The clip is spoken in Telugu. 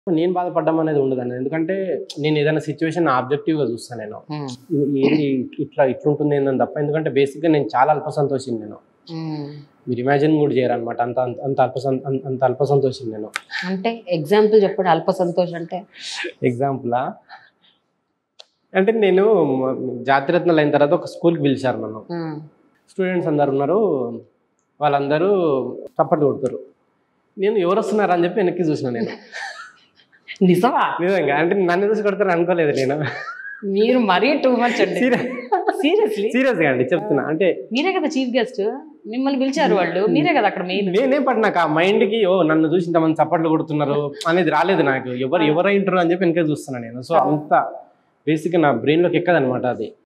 నేను బాధపడడం అనేది ఉండదండి ఎందుకంటే నేను ఏదైనా సిచ్యువేషన్ ఆబ్జెక్టివ్గా చూస్తాను నేను ఇది ఏది ఇట్లా ఇట్లుంటుంది ఏందని తప్ప ఎందుకంటే బేసిక్గా నేను చాలా అల్ప సంతోషిని నేను మీరు ఇమాజిన్ కూడా చేయరు అనమాట అంత అంత- అంత అల్ప సం- అంత- అంత అల్ప సంతోషిని నేను అంటే ఎగ్జాంపుల్ చెప్పండి అల్ప సంతోష్ అంటే ఎగ్జాంపులా అంటే నేను మ- జాతిరత్నాలు అయిన తర్వాత ఒక స్కూల్కి పిలిచారు నన్ను ఉమ్. స్టూడెంట్స్ అందరు ఉన్నారు వాళ్ళందరూ చప్పట్లు కొడుతారు నేను ఎవరు వస్తున్నారు అని చెప్పి వెనక్కి చూసిన నేను నిజమా నిజంగా అంటే నన్ను చూసి కొడతారు అనుకోలేదు నేను మీరు మరీ టూ మచ్ అండి సీరియస్లీ సీరియస్గా అండి చెప్తున్నా అంటే మీరే కదా చీఫ్ గెస్ట్ మిమ్మల్ని పిలిచారు వాళ్ళు మీరే కదా అక్కడ మెయిన్ నేనేం పడి నాకు ఆ మైండ్కి ఓ నన్ను చూసి ఇంతమంది చప్పట్లు కొడుతున్నారు అనేది రాలేదు నాకు ఎవరు ఎవరు ఇంటారు అని చెప్పి వెనక చూస్తున్నా నేను సో అంత బేసిక్గా నా బ్రెయిన్లోకి ఎక్కదనమాట అది